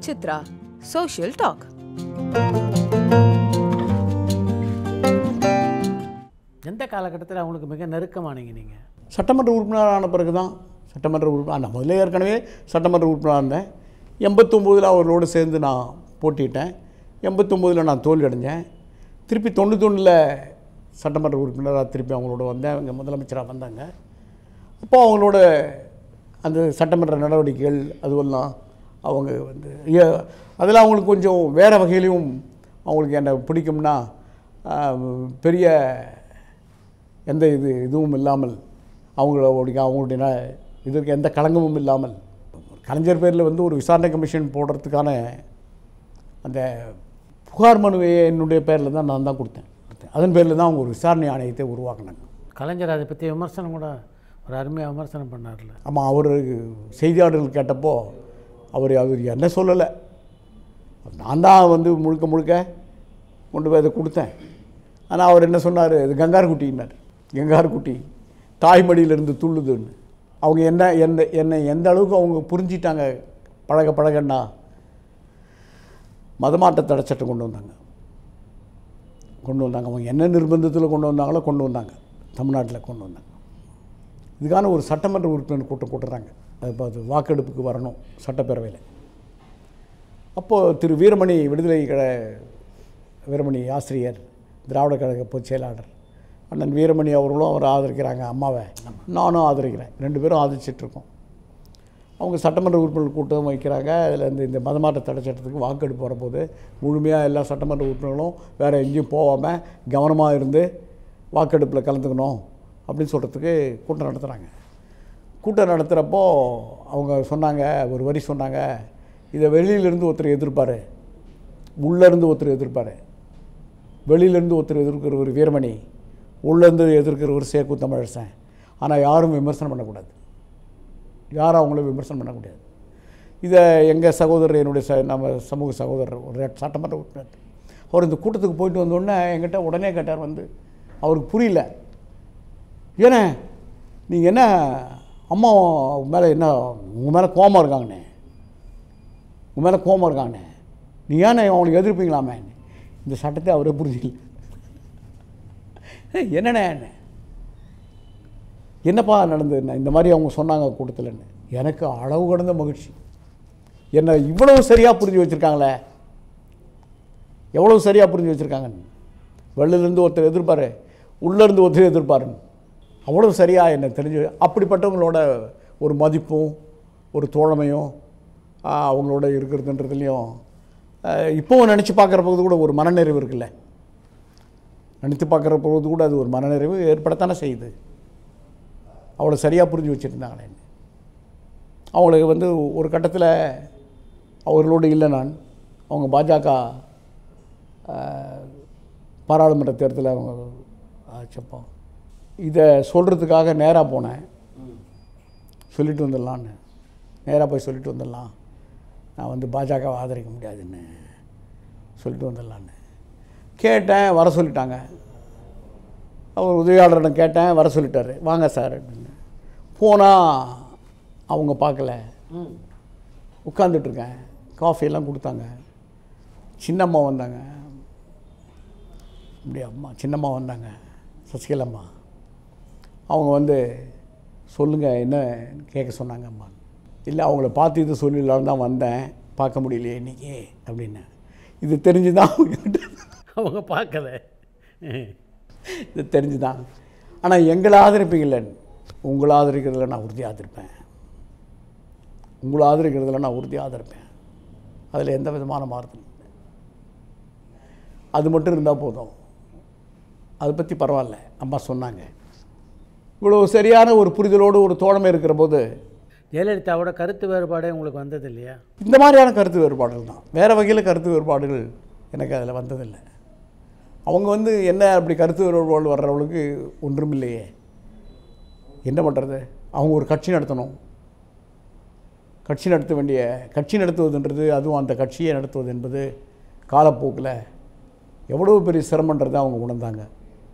Chitra social talk எந்த காலகட்டத்தில் அவங்களுக்கு மிக நெருக்கமானீங்க நீங்கள் சட்டமன்ற உறுப்பினர் ஆன பிறகு தான் சட்டமன்ற உறுப்பினர் நான் முதல்ல ஏற்கனவே சட்டமன்ற உறுப்பினராக இருந்தேன் எண்பத்தொம்போதில் அவர்களோடு சேர்ந்து நான் போட்டிட்டேன் எண்பத்தொம்போதில் நான் தோல்வி அடைஞ்சேன் திருப்பி தொண்ணூத்தொன்னில் சட்டமன்ற உறுப்பினராக திருப்பி அவங்களோட வந்தேன் அவங்க முதலமைச்சராக வந்தாங்க அப்போ அவங்களோட அந்த சட்டமன்ற நடவடிக்கைகள் அதுவெல்லாம் அவங்க வந்து ஏ- அதில் அவங்களுக்கு கொஞ்சம் வேறு வகையிலையும் அவங்களுக்கு என்ன பிடிக்கும்னா ஆஹ், பெரிய எந்த இது இதுவும் இல்லாமல் அவங்களுடைய அவங்களுடைய ந- இதுக்கு எந்த களங்கமும் இல்லாமல் கலைஞர் பேரில் வந்து ஒரு விசாரணை கமிஷன் போடுறதுக்கான அந்த புகார் மனுவை என்னுடைய பேரில் தான் நான் தான் கொடுத்தேன் கொடுத்தேன். அதன் பேரில் தான் அவங்க ஒரு விசாரணை ஆணையத்தை உருவாக்குனாங்க கலைஞர் அதை பற்றி விமர்சனம் கூட ஒரு அருமையாக விமர்சனம் பண்ணார்ல ஆமாம் அவர் செய்தியாளர்கள் கேட்டப்போ அவர் அவர் என்ன சொல்லலை நான் தான் வந்து முழுக்க முழுக்க கொண்டு போய் அதை கொடுத்தேன் ஆனால் அவர் என்ன சொன்னார் இது கங்கார் குட்டின்னார் கங்கார் குட்டி தாய்மடியிலேருந்து துள்ளுதுன்னு அவங்க என்ன என்ன என்னை எந்த அளவுக்கு அவங்க புரிஞ்சிட்டாங்க பழக பழகன்னா மதமாட்ட தடை சட்டம் கொண்டு வந்தாங்க கொண்டு வந்தாங்க அவங்க என்ன நிர்பந்தத்தில் கொண்டு வந்தாங்களோ கொண்டு வந்தாங்க தமிழ்நாட்டில் கொண்டு வந்தாங்க இதுக்கான ஒரு சட்டமன்ற உறுப்பினர் கூட்டம் கூட்டுறாங்க அது இப்போ அது வாக்கெடுப்புக்கு வரணும் சட்டப்பேரவையில் அப்போது திரு வீரமணி விடுதலை கழ வீரமணி ஆசிரியர் திராவிட கழக பொதுச் செயலாளர் அண்ணன் வீரமணி அவர்களும் அவர் ஆதரிக்கிறாங்க அம்மாவை நானும் ஆதரிக்கிறேன் ரெண்டு பேரும் ஆதரிச்சிட்டு இருக்கோம் அவங்க சட்டமன்ற உறுப்பினர் கூட்டம் வைக்கிறாங்க அதில் இந்த இந்த மதமாற்ற தடை சட்டத்துக்கு வாக்கெடுப்பு வரப்போது முழுமையாக எல்லா சட்டமன்ற உறுப்பினர்களும் வேறு எங்கேயும் போகாமல் கவனமாக இருந்து வாக்கெடுப்பில் கலந்துக்கணும் அப்படின்னு சொல்கிறதுக்கு கூட்டம் நடத்துகிறாங்க கூட்டம் நடத்துகிறப்போ அவங்க சொன்னாங்க ஒரு வரி சொன்னாங்க இதை வெளியிலேருந்து ஒருத்தர் எதிர்ப்பார் உள்ளேருந்து ஒருத்தர் எதிர்ப்பார் வெளியிலேருந்து ஒருத்தர் எதிர்க்கிற ஒரு வீரமணி உள்ளேருந்து எதிர்க்கிற ஒரு சேக்கு தமிழரசன் ஆனால் யாரும் விமர்சனம் பண்ணக்கூடாது யாரும் அவங்கள விமர்சனம் பண்ணக்கூடாது இதை எங்கள் சகோதரர் என்னுடைய ச நம்ம சமூக சகோதரர் ஒரு சட்டமன்ற உறுப்பினர் அவர் இந்த கூட்டத்துக்கு போயிட்டு வந்தோடனே என்கிட்ட உடனே கேட்டார் வந்து அவருக்கு புரியல ஏண்ணே நீங்கள் என்ன அம்மா மேலே என்ன உங்கள் மேலே கோபம் இருக்காங்கண்ணே உங்கள் மேலே கோபம் இருக்காங்கண்ணே நீ ஏண்ணே அவங்களுக்கு எதிர்ப்பீங்களாமே இந்த சட்டத்தை அவரே புரிஞ்சிக்கல ஏய், என்னண்ணே என்னப்பா நடந்ததுண்ணே இந்த மாதிரி அவங்க சொன்னாங்க கூட்டத்தில்னு எனக்கு அளவு கடந்த மகிழ்ச்சி என்னை இவ்வளவு சரியாக புரிஞ்சு வச்சுருக்காங்களே எவ்வளவு சரியாக புரிஞ்சு வச்சுருக்காங்கன்னு வெளிலேருந்து ஒருத்தர் எதிர்ப்பார் உள்ளேருந்து ஒருத்தர் எதிர்ப்பாருன்னு அவ்வளோ சரியாக என்னை தெரிஞ்சு அப்படிப்பட்டவங்களோட ஒரு மதிப்பும் ஒரு தோழமையும் ஆ, அவங்களோட இருக்கிறதுன்றதுலையும் இப்போவும் நினச்சி பார்க்குற போது கூட ஒரு மனநிறைவு இருக்குல்ல நினைத்து பார்க்குற போது கூட அது ஒரு மனநிறைவு ஏற்படத்தானே செய்யுது அவ்வளோ சரியாக புரிஞ்சு வச்சுருந்தாங்களே அவங்களுக்கு வந்து ஒரு கட்டத்தில் அவர்களோடு இல்லை நான் அவங்க பாஜக ஆஹ், பாராளுமன்ற தேர்தலில் அவங்க ஆச்சப்போ இதை சொல்கிறதுக்காக நேராக போனேன் சொல்லிட்டு வந்துடலான்னு நேராக போய் சொல்லிட்டு வந்துடலாம் நான் வந்து பாஜகவை ஆதரிக்க முடியாதுன்னு சொல்லிட்டு வந்துடலான்னு கேட்டேன் வர சொல்லிட்டாங்க அவர் உதவியாளரிடம் கேட்டேன் வர சொல்லிட்டாரு வாங்க சார் அப்படின்னு போனால் அவங்க பார்க்கல உட்காந்துட்ருக்கேன் காஃபியெல்லாம் கொடுத்தாங்க சின்னம்மா வந்தாங்க அப்படியே அம்மா சின்னம்மா வந்தாங்க சசிகலாம்மா அவங்க வந்து சொல்லுங்கள் என்ன கேட்க சொன்னாங்க அம்மா இல்லை அவங்கள பார்த்து இது சொல்லிடலான்னு தான் வந்தேன் பார்க்க முடியலையே இன்றைக்கி அப்படின்னு இது தெரிஞ்சு தான் அவங்க பார்க்கல இது தெரிஞ்சு தான் ஆனால் எங்களை ஆதரிப்பீங்கள உங்களை ஆதரிக்கிறதுல நான் உறுதி ஆதரிப்பேன் உங்களை ஆதரிக்கிறதுல நான் உறுதி ஆதரிப்பேன் அதில் எந்த விதமான மாறுதலும் இல்லை அது மட்டும் இருந்தால் போதும் அதை பற்றி பரவாயில்ல அம்மா சொன்னாங்க இவ்வளோ சரியான ஒரு புரிதலோடு ஒரு தோழமை இருக்கிற போது ஜெயலலிதாவோட கருத்து வேறுபாடே உங்களுக்கு வந்தது இல்லையா இந்த மாதிரியான கருத்து வேறுபாடுகள் தான் வேறு வகையில் கருத்து வேறுபாடுகள் எனக்கு அதில் வந்ததில்லை அவங்க வந்து என்ன அப்படி கருத்து வேறுபாடு வர்றவங்களுக்கு ஒன்றும் இல்லையே என்ன பண்ணுறது அவங்க ஒரு கட்சி நடத்தணும் கட்சி நடத்த வேண்டிய கட்சி நடத்துவதுன்றது அதுவும் அந்த கட்சியை நடத்துவது என்பது காலப்போக்கில் எவ்வளோ பெரிய சிரமன்றதை அவங்க உணர்ந்தாங்க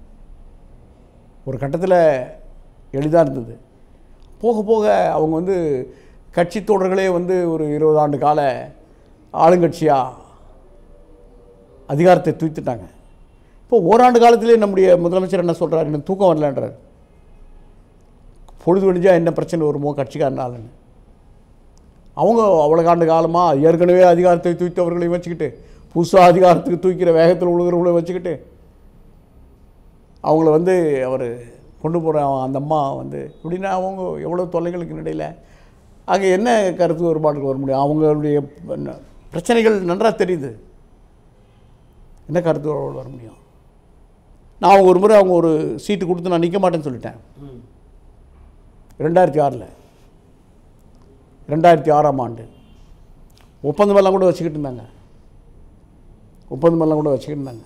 ஒரு கட்டத்தில் எளிதாக இருந்தது போக போக அவங்க வந்து கட்சி தோழர்களே வந்து ஒரு இருபது ஆண்டு கால ஆளுங்கட்சியாக அதிகாரத்தை தூய்த்துட்டாங்க இப்போ ஓராண்டு காலத்திலே நம்முடைய முதலமைச்சர் என்ன சொல்கிறார் எனக்கு தூக்கம் வரலன்றார் பொழுது விடிஞ்சா என்ன பிரச்சனை வருமோ கட்சிக்காரனாலன்னு அவங்க அவ்வளோ ஆண்டு காலமாக ஏற்கனவே அதிகாரத்தை தூய்த்தவர்களையும் வச்சுக்கிட்டு புதுசாக அதிகாரத்துக்கு தூக்கிற வேகத்தில் உழுகிறவங்களையும் வச்சுக்கிட்டு அவங்கள வந்து அவர் கொண்டு போகிற அந்த அம்மா வந்து இப்படின்னா அவங்க எவ்வளோ தொல்லைகளுக்கு இடையில் அங்கே என்ன கருத்து வேறுபாடுகள் வர முடியும் அவங்களுடைய என்ன- பிரச்சனைகள் நன்றாக தெரியுது என்ன கருத்து வேறுபாடு வர முடியும் நான் ஒரு முறை அவங்க ஒரு சீட்டு கொடுத்து நான் நிற்க மாட்டேன்னு சொல்லிட்டேன் ரெண்டாயிரத்தி ஆறில் ரெண்டாயிரத்தி ஆறாம் ஆண்டு ஒப்பந்தமெல்லாம் கூட வச்சுக்கிட்டு இருந்தாங்க ஒப்பந்தமெல்லாம் கூட வச்சுக்கிட்டு இருந்தாங்க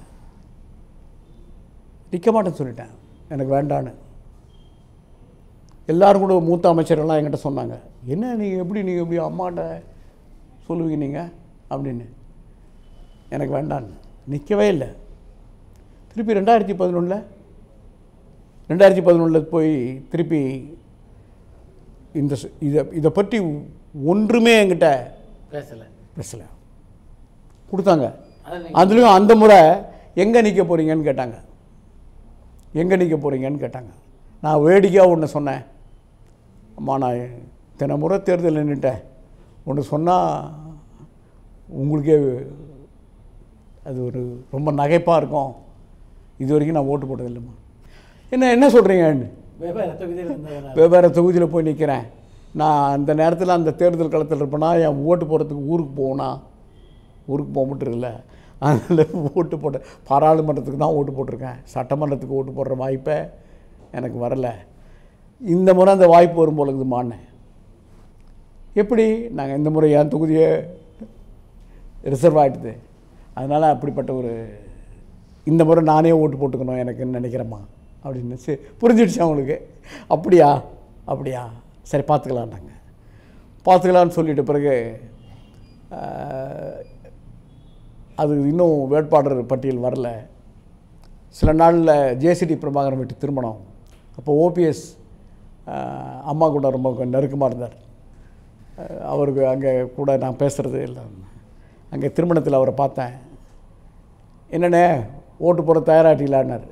நிற்க மாட்டேன்னு சொல்லிட்டேன் எனக்கு வேண்டான்னு எல்லாரும் கூட மூத்த அமைச்சர்கள்லாம் என்கிட்ட சொன்னாங்க என்ன நீங்கள் எப்படி நீங்கள் எப்படி அம்மாட்ட சொல்லுவீங்க நீங்கள் அப்படின்னு எனக்கு வேண்டான்னு நிற்கவே இல்லை திருப்பி ரெண்டாயிரத்தி பதினொன்றில் ரெண்டாயிரத்தி பதினொன்றில் போய் திருப்பி இந்த ச- இதை இதை பற்றி ஒன்றுமே என்கிட்ட பேசலை பேசலை கொடுத்தாங்க அதான் அதுலேயும் அந்த முறை எங்கே நிற்க போகிறீங்கன்னு கேட்டாங்க எங்கே நிற்க போகிறீங்கன்னு கேட்டாங்க நான் வேடிக்கையாக ஒன்று சொன்னேன் அம்மா நான் தின முறை தேர்தல் நின்றுட்டேன் ஒன்று சொன்னால் உங்களுக்கே அது ஒரு ரொம்ப நகைப்பாக இருக்கும் இது வரைக்கும் நான் ஓட்டு போட்டதில்லைம்மா என்ன என்ன சொல்கிறீங்கன்னு வெவ்வேறு தொகுதியில் இருந்ததுனால வெவ்வேறு தொகுதியில் போய் நிற்கிறேன் நான் அந்த நேரத்தில் அந்த தேர்தல் களத்தில் இருப்பேனா என் ஓட்டு போடுறதுக்கு ஊருக்கு போகணா ஊருக்கு போக மட்டும் இல்லை அதனால் ஓட்டு போட்ட பாராளுமன்றத்துக்கு தான் ஓட்டு போட்டிருக்கேன் சட்டமன்றத்துக்கு ஓட்டு போடுற வாய்ப்பே எனக்கு வரலை இந்த முறை அந்த வாய்ப்பு வரும் போல இருக்குதுமான்னு எப்படி நாங்கள் இந்த முறை என் தொகுதியே ரிசர்வ் ஆகிடுது அதனால் அப்படிப்பட்ட ஒரு இந்த முறை நானே ஓட்டு போட்டுக்கணும் எனக்குன்னு நினைக்கிறேம்மா அப்படின்னு சரி புரிஞ்சிடுச்சு அவங்களுக்கு அப்படியா அப்படியா சரி பார்த்துக்கலான்னாங்க பார்த்துக்கலான்னு சொல்லிட்ட பிறகு ஆஹ், அது இன்னும் வேட்பாளர் பட்டியல் வரல சில நாளில் ஜேசிடி பிரபாகரன் வீட்டு திருமணம் அப்போ ஓபிஎஸ் அம்மா கூட ரொம்ப நெருக்கமாக இருந்தார் அஹ், அவருக்கு அங்கே கூட நான் பேசுகிறது இல்லை அங்கே திருமணத்தில் அவரை பார்த்தேன் என்னண்ணே ஓட்டு போட தயாராட்டிலான்னார்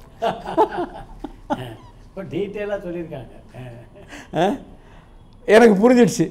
இப்போ டீட்டெயிலாக சொல்லியிருக்காங்க அஹ்? எனக்கு புரிஞ்சிடுச்சு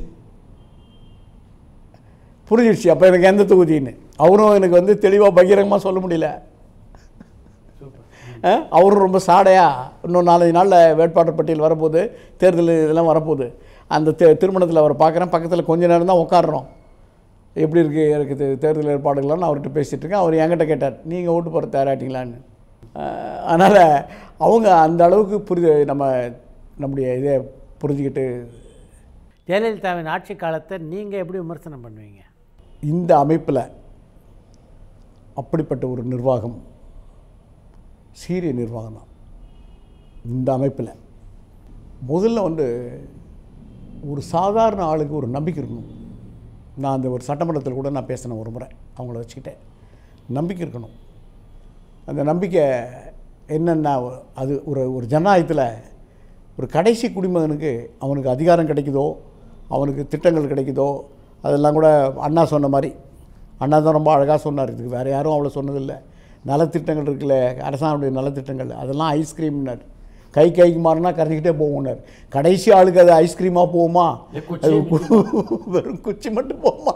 புரிஞ்சிடுச்சு அப்போ எனக்கு எந்த தொகுதின்னு அவரும் எனக்கு வந்து தெளிவாக பகிரங்கமாக சொல்ல முடியல சூப்பர் அஹ், அவரும் ரொம்ப சாடையாக இன்னும் நாலஞ்சு நாளில் வேட்பாளர் பட்டியல் வரப்போகுது தேர்தல் இதெல்லாம் வரப்போகுது அந்த தே திருமணத்தில் அவரை பார்க்குறேன் பக்கத்தில் கொஞ்ச நேரம் தான் உட்காடுறோம் எப்படி இருக்குது எனக்கு தே- தேர்தல் ஏற்பாடுகள்லாம் நான் அவர்கிட்ட பேசிகிட்டு இருக்கேன் அவர் என்கிட்ட கேட்டார் நீங்கள் ஓட்டு போகிற தயாராட்டிங்களான்னு அதனால் அவங்க அந்த அளவுக்கு புரிது நம்ம நம்முடைய இதை புரிஞ்சுக்கிட்டு ஜெயலலிதாவின் ஆட்சி காலத்தை நீங்கள் எப்படி விமர்சனம் பண்ணுவீங்க இந்த அமைப்பில் அப்படிப்பட்ட ஒரு நிர்வாகம் சீரிய நிர்வாகம் தான் இந்த அமைப்பில் முதல்ல வந்து ஒரு சாதாரண ஆளுக்கு ஒரு நம்பிக்கை இருக்கணும் நான் அந்த ஒரு சட்டமன்றத்தில் கூட நான் பேசினேன் ஒரு முறை அவங்கள வச்சுக்கிட்டேன் நம்பிக்கை இருக்கணும் அந்த நம்பிக்கை என்னென்னா அது ஒரு ஒரு ஜனநாயகத்தில் ஒரு கடைசி குடிமகனுக்கு அவனுக்கு அதிகாரம் கிடைக்குதோ அவனுக்கு திட்டங்கள் கிடைக்குதோ அதெல்லாம் கூட அண்ணா சொன்ன மாதிரி அண்ணா தான் ரொம்ப அழகாக சொன்னார் இதுக்கு வேறு யாரும் அவ்வளோ சொன்னதில்லை நலத்திட்டங்கள் இருக்குல்ல அரசாங்கத்துடைய நலத்திட்டங்கள் அதெல்லாம் ஐஸ்கிரீம்னார் கை கைக்கு மாறினா கரைஞ்சிக்கிட்டே போகும்னார் கடைசி ஆளுக்கு அது ஐஸ்கிரீமாக போகுமா இல்ல, குச்சி அது கு- வெறும் குச்சி மட்டும் போகுமா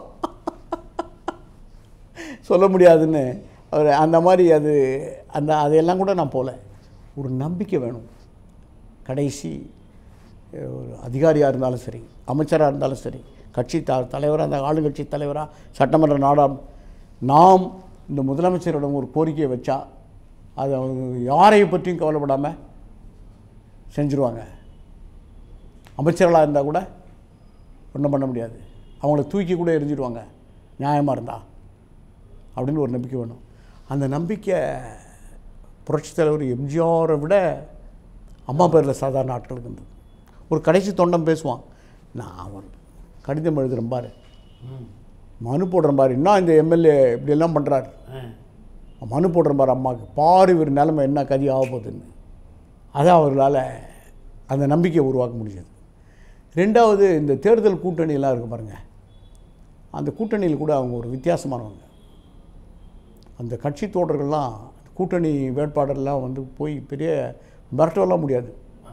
சொல்ல முடியாதுன்னு அவர் அந்த மாதிரி அது அந்த அதையெல்லாம் கூட நான் போகல ஒரு நம்பிக்கை வேணும் கடைசி அஹ், ஒரு அதிகாரியாக இருந்தாலும் சரி அமைச்சராக இருந்தாலும் சரி கட்சி த தலைவராக இருந்தால் ஆளுங்கட்சி தலைவராக சட்டமன்ற நாடாம் நாம் இந்த முதலமைச்சரிடம் ஒரு கோரிக்கையை வச்சா அது அவங்க யாரையும் பற்றியும் கவலைப்படாமல் செஞ்சுருவாங்க அமைச்சர்களாக இருந்தால் கூட ஒன்றும் பண்ண முடியாது அவங்கள தூக்கி கூட எரிஞ்சிடுவாங்க நியாயமாக இருந்தா அப்படின்னு ஒரு நம்பிக்கை வேணும் அந்த நம்பிக்கை புரட்சித் தலைவர் எம்ஜிஆரை விட அம்மா பேரில் சாதாரண ஆட்களுக்கு இருந்தது ஒரு கடைசி தொண்டம் பேசுவான் நான் அவன் கடிதம் எழுதுகிறேன் பாரு மனு போடுறேன் பாரு இன்னும் இந்த எம்எல்ஏ இப்படியெல்லாம் பண்ணுறாரு ஆ மனு போடுற மாதிரி அம்மாவுக்கு பாரு இவர் நிலைமை என்ன கதி ஆக போகுதுன்னு அதை அவர்களால் அந்த நம்பிக்கையை உருவாக்க முடிஞ்சது ரெண்டாவது இந்த தேர்தல் கூட்டணியெல்லாம் இருக்கு பாருங்கள் அந்த கூட்டணியில் கூட அவங்க ஒரு வித்தியாசமானவங்க அந்த கட்சி தோழர்கள்லாம் கூட்டணி வேட்பாளர்லாம் வந்து போய் பெரிய மிரட்டலாம் முடியாது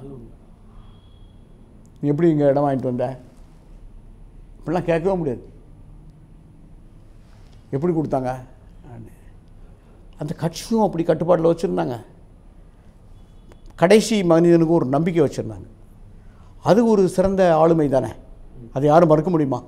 நீ எப்படி இங்கே இடம் வாங்கிட்டு வந்த இப்படிலாம் கேட்கவே முடியாது எப்படி கொடுத்தாங்க அப்படின்னு. அந்த கட்சியும் அப்படி கட்டுப்பாட்டில் வச்சுருந்தாங்க கடைசி மனிதனுக்கு ஒரு நம்பிக்கை வச்சுருந்தாங்க அது ஒரு சிறந்த ஆளுமை தானே அதை யாரும் மறுக்க முடியுமா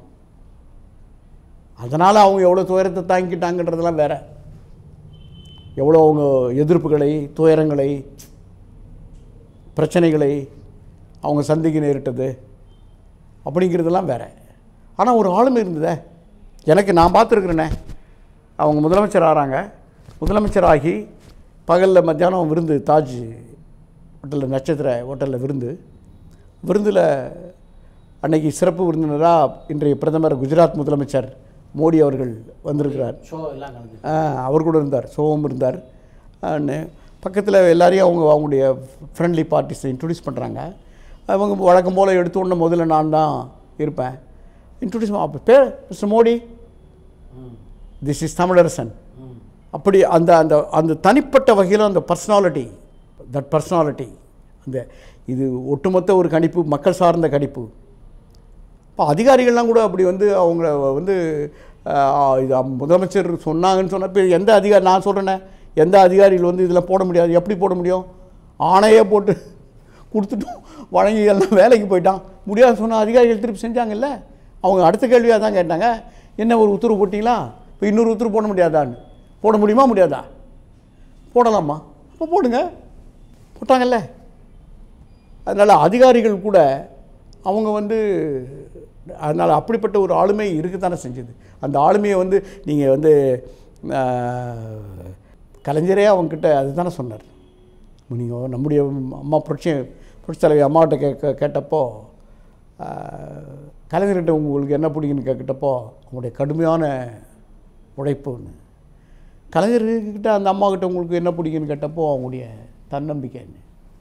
அதனால் அவங்க எவ்வளோ துயரத்தை தாங்கிக்கிட்டாங்கன்றதெல்லாம் வேற எவ்வளோ அவங்க எதிர்ப்புகளை துயரங்களை பிரச்சனைகளை அவங்க சந்திக்க நேரிட்டது அப்படிங்கிறதெல்லாம் வேற ஆனால் ஒரு ஆளுமை இருந்ததே எனக்கு நான் பார்த்துருக்குறேனே அவங்க முதலமைச்சர் ஆகிறாங்க முதலமைச்சர் ஆகி பகலில் மத்தியானம் விருந்து தாஜ் ஹோட்டலில் நட்சத்திர ஹோட்டலில் விருந்து விருந்தில் அன்னைக்கு சிறப்பு விருந்தினராக இன்றைய பிரதமர் குஜராத் முதலமைச்சர் மோடி அவர்கள் வந்திருக்கிறார் ஷோ எல்லாம் கலந்து ஆ, அவர் கூட இருந்தார் சோகம் இருந்தார் பக்கத்தில் எல்லாரையும் அவங்க அவங்களுடைய ஃப்ரெண்ட்லி பார்ட்டிஸை இன்ட்ரடியூஸ் பண்ணுறாங்க அவங்க வழக்கம் போல் எடுத்த உடனே முதல்ல நான் தான் இருப்பேன் இன்ட்ரடியூஸ் அப்போ பேர் mister Modi this is Tamilarasan அப்படி அந்த அந்த அந்த தனிப்பட்ட வகையில் அந்த பர்சனாலிட்டி தட் பர்சனாலிட்டி அந்த இது ஒட்டுமொத்த ஒரு கணிப்பு மக்கள் சார்ந்த கணிப்பு இப்போ அதிகாரிகள்லாம் கூட அப்படி வந்து அவங்கள வந்து ஆஹ், இது அம்- முதலமைச்சர் சொன்னாங்கன்னு சொன்னப்போ எந்த அதிகாரி நான் சொல்கிறேனே எந்த அதிகாரிகள் வந்து இதில் போட முடியாது எப்படி போட முடியும் ஆணையே போட்டு கொடுத்துட்டோம் வழங்கி எல்லாம் வேலைக்கு போயிட்டான் முடியாது சொன்ன அதிகாரிகள் திருப்பி செஞ்சாங்கல்ல அவங்க அடுத்த கேள்வியாக தான் கேட்டாங்க என்ன ஒரு உத்தரவு போட்டிங்களா இப்போ இன்னொரு உத்தரவு போட முடியாதான்னு போட முடியுமா முடியாதா போடலாமா அப்போ போடுங்க போட்டாங்கல்ல அதனால் அதிகாரிகள் கூட அவங்க வந்து அதனால் அப்படிப்பட்ட ஒரு ஆளுமை இருக்கத்தானே செஞ்சது அந்த ஆளுமையை வந்து நீங்கள் வந்து ஆஹ், கலைஞரே அவங்கக்கிட்ட அதுதானே சொன்னார் நீங்கள் நம்முடைய அம்மா புரட்சி புரட்சி தலைவி அம்மாகிட்ட கே கேட்டப்போ ஆஹ், கலைஞர்கிட்ட உங்களுக்கு என்ன பிடிக்குன்னு கேட்கிட்டப்போ அவங்களுடைய கடுமையான உழைப்புன்னு கலைஞர்கிட்ட அந்த அம்மாக்கிட்ட உங்களுக்கு என்ன பிடிக்குன்னு கேட்டப்போ அவங்களுடைய தன்னம்பிக்கைன்னு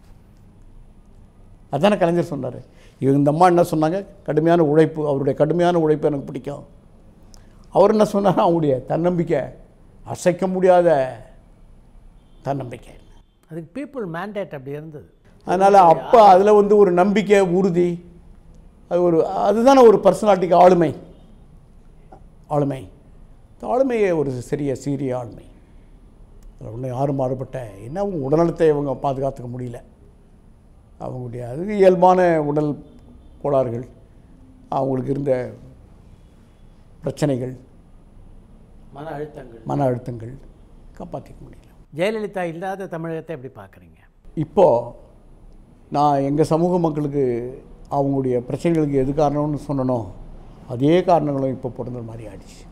அதானே கலைஞர் சொன்னார் இவங்க இந்த அம்மா என்ன சொன்னாங்க கடுமையான உழைப்பு அவருடைய கடுமையான உழைப்பு எனக்கு பிடிக்கும் அவர் என்ன சொன்னார் அவங்களுடைய தன்னம்பிக்கை அசைக்க முடியாத தன்னம்பிக்கை அதுக்கு பீப்புள் மேண்டேட் அப்படி இருந்தது அதனால் அப்போ அதில் வந்து ஒரு நம்பிக்கை உறுதி அது ஒரு அதுதானே ஒரு பர்சனாலிட்டிக்கு ஆளுமை ஆளுமை இந்த ஆளுமையே ஒரு சிறிய சீரிய ஆளுமை அதில் ஒன்றும் யாரும் மாறுபட்ட என்ன அவங்க உடல்நலத்தை அவங்க பாதுகாத்துக்க முடியல அவங்களுடைய அது இயல்பான உடல் கோளாறுகள் அவங்களுக்கு இருந்த பிரச்சனைகள் மன அழுத்தங்கள் மன அழுத்தங்கள் காப்பாற்றிக்க முடியல ஜெயலலிதா இல்லாத தமிழகத்தை எப்படி பார்க்குறீங்க இப்போது நான் எங்கள் சமூக மக்களுக்கு அவங்களுடைய பிரச்சனைகளுக்கு எது காரணம்னு சொன்னனோ அதே காரணங்களும் இப்போ பொருந்துற மாதிரி ஆயிடுச்சு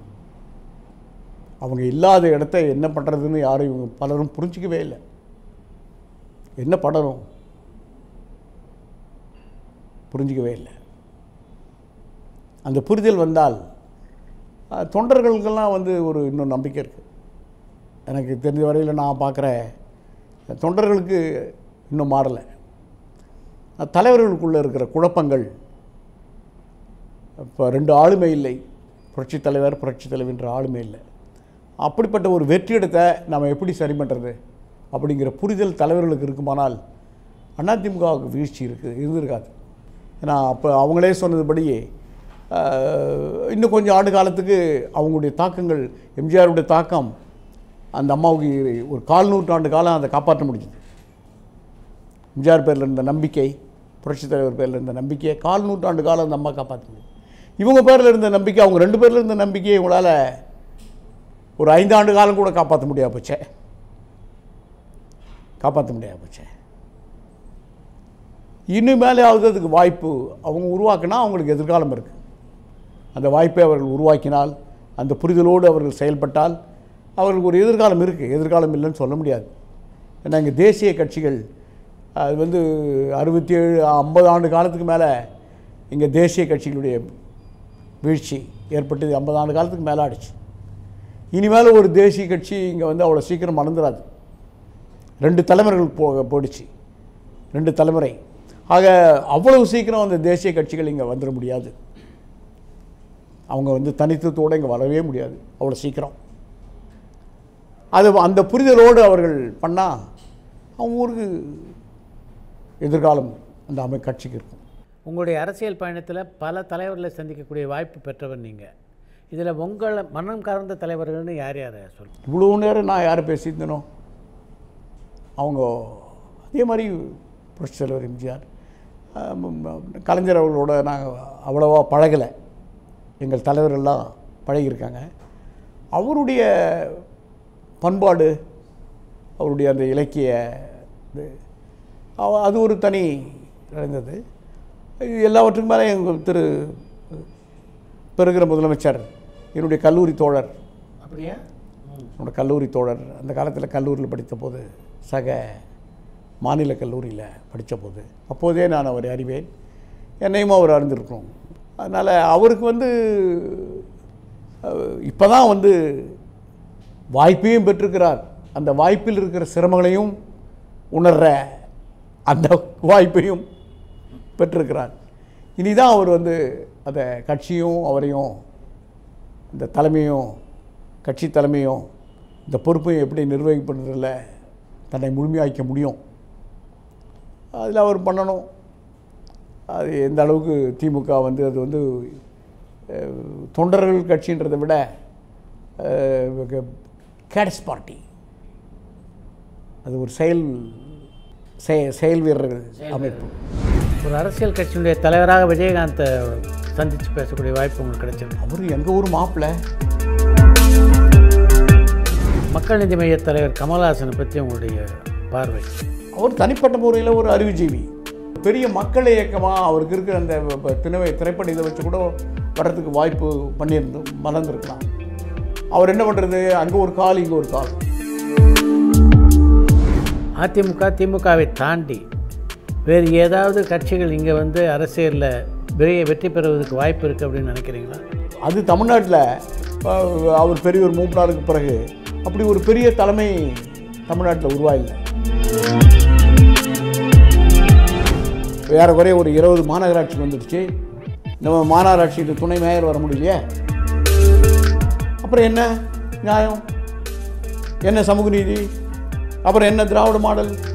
அவங்க இல்லாத இடத்த என்ன பண்ணுறதுன்னு யாரும் இவங்க பலரும் புரிஞ்சிக்கவே இல்லை என்ன பண்ணணும் புரிஞ்சிக்கவே இல்லை அந்த புரிதல் வந்தால் அஹ், தொண்டர்களுக்கெல்லாம் வந்து ஒரு இன்னும் நம்பிக்கை இருக்குது எனக்கு தெரிஞ்ச வரையில் நான் பார்க்குற தொண்டர்களுக்கு இன்னும் மாறலை தலைவர்களுக்குள்ளே இருக்கிற குழப்பங்கள் இப்போ ரெண்டு ஆளுமை இல்லை புரட்சித் தலைவர் புரட்சித் தலைவின்ற ஆளுமை இல்லை அப்படிப்பட்ட ஒரு வெற்றிடத்தை நம்ம எப்படி சரி பண்ணுறது அப்படிங்கிற புரிதல் தலைவர்களுக்கு இருக்குமானால் அதிமுகவுக்கு வீழ்ச்சி இருக்குது இருந்திருக்காது ஏன்னா அப்போ அவங்களே சொன்னதுபடி ஆஹ், இன்னும் கொஞ்சம் ஆண்டு காலத்துக்கு அவங்களுடைய தாக்கங்கள் எம்ஜிஆருடைய தாக்கம் அந்த அம்மாவுக்கு ஒரு கால் நூற்றாண்டு காலம் அதை காப்பாற்ற முடிஞ்சுது எம்ஜிஆர் பேரில் இருந்த நம்பிக்கை புரட்சித் தலைவர் பேரில் இருந்த நம்பிக்கையை கால் நூற்றாண்டு காலம் அந்த அம்மா காப்பாற்ற முடியும் இவங்க பேரில் இருந்த நம்பிக்கை அவங்க ரெண்டு பேரில் இருந்த நம்பிக்கையை இவங்களால் ஒரு ஐந்தாண்டு காலம் கூட காப்பாற்ற முடியாது போச்சே காப்பாற்ற முடியாது போச்சே இனிமேலாவது அதுக்கு வாய்ப்பு அவங்க உருவாக்கினா அவங்களுக்கு எதிர்காலம் இருக்குது அந்த வாய்ப்பை அவர்கள் உருவாக்கினால் அந்த புரிதலோடு அவர்கள் செயல்பட்டால் அவர்களுக்கு ஒரு எதிர்காலம் இருக்குது எதிர்காலம் இல்லைன்னு சொல்ல முடியாது ஏன்னா இங்கே தேசிய கட்சிகள் அது வந்து அறுபத்தி ஏழு ஐம்பது ஆண்டு காலத்துக்கு மேலே இங்கே தேசிய கட்சிகளுடைய வீழ்ச்சி ஏற்பட்டது ஐம்பது ஆண்டு காலத்துக்கு மேலே ஆடிச்சு இனிமேல் ஒரு தேசிய கட்சி இங்கே வந்து அவ்வளோ சீக்கிரம் மறந்துடாது ரெண்டு தலைமுறைகள் போ போயிடுச்சு ரெண்டு தலைமுறை ஆக அவ்வளவு சீக்கிரம் அந்த தேசிய கட்சிகள் இங்கே வந்துட முடியாது அவங்க வந்து தனித்துவத்தோடு இங்கே வரவே முடியாது அவ்வளோ சீக்கிரம் அது அந்த புரிதலோடு அவர்கள் பண்ணால் அவங்க ஊருக்கு எதிர்காலம் அந்த அமை கட்சிக்கு இருக்கும் உங்களுடைய அரசியல் பயணத்தில் பல தலைவர்களை சந்திக்கக்கூடிய வாய்ப்பு பெற்றவர் நீங்கள் இதில் உங்களை மனம் கறந்த தலைவர்கள்னு யார் யார் சொல்லுங்கள் இவ்வளோ நேரம் நான் யாரை பேசியிருந்தேனோ அவங்க அதே மாதிரி புரட்சி தலைவர் எம்ஜிஆர் ஆஹ் ம், ம், கலைஞர் அவர்களோட நாங்கள் அவ்வளோவா பழகலை எங்கள் தலைவரெல்லாம் பழகியிருக்காங்க அவருடைய பண்பாடு அவருடைய அந்த இலக்கிய இது அவ- அது ஒரு தனி நடந்தது இது எல்லாவற்றுக்கும் மேலே எங்கள் திரு பெறுகிற முதலமைச்சர் என்னுடைய கல்லூரி தோழர் அப்படியா என்னோட கல்லூரி தோழர் அந்த காலத்தில் கல்லூரியில் படித்தபோது சக மாநில கல்லூரியில் படித்தபோது அப்போதே நான் அவரை அறிவேன் என்னையும் அவர் அறிந்திருக்கணும் அதனால் அவருக்கு வந்து இப்போ தான் வந்து வாய்ப்பையும் பெற்றிருக்கிறார் அந்த வாய்ப்பில் இருக்கிற சிரமங்களையும் உணர்ற அந்த வாய்ப்பையும் பெற்றிருக்கிறார் இனிதான் அவர் வந்து அந்த கட்சியும் அவரையும் இந்த தலைமையும் கட்சி தலைமையும் இந்த பொறுப்பையும் எப்படி நிர்வகிப்பதில் தன்னை முழுமையாக்க முடியும் அதில் அவர் பண்ணணும் அது எந்த அளவுக்கு திமுக வந்து அது வந்து அஹ், தொண்டர்கள் கட்சின்றதை விட கேடஸ் பார்ட்டி அது ஒரு செயல் செய- செயல் வீரர்கள் அமைப்பு ஒரு அரசியல் கட்சியினுடைய தலைவராக விஜயகாந்தை சந்தித்து பேசக்கூடிய வாய்ப்பு உங்களுக்கு கிடைச்சிருக்கு அவர் எங்கள் ஊர் மாப்பிள்ளை மக்கள் நீதி மைய தலைவர் கமல்ஹாசனை பற்றி உங்களுடைய பார்வை அவர் தனிப்பட்ட முறையில் ஒரு அறிவுஜீவி பெரிய மக்கள் இயக்கமாக அவருக்கு இருக்கிற அந்த ப- திணவை திரைப்பட இதை வச்சு கூட வர்றதுக்கு வாய்ப்பு பண்ணியிருந்து மறந்துருக்கலாம் அவர் என்ன பண்ணுறது அங்கே ஒரு கால் இங்கே ஒரு கால் அதிமுக திமுகவை தாண்டி வேறு ஏதாவது கட்சிகள் இங்கே வந்து அரசியலில் பெரிய வெற்றி பெறுவதற்கு வாய்ப்பு இருக்குது அப்படின்னு நினைக்கிறீங்களா அது தமிழ்நாட்டில் அவர் பெரியவர் மூப்பனாருக்கு பிறகு அப்படி ஒரு பெரிய தலைமை தமிழ்நாட்டில் உருவாயில்லை ஏறக்குறைய ஒரு இருபது மாநகராட்சி வந்துடுச்சு நம்ம மாநகராட்சிக்கு துணை மேயர் வர முடியலையே அப்புறம் என்ன நியாயம் என்ன சமூக நீதி அப்புறம் என்ன திராவிட மாடல்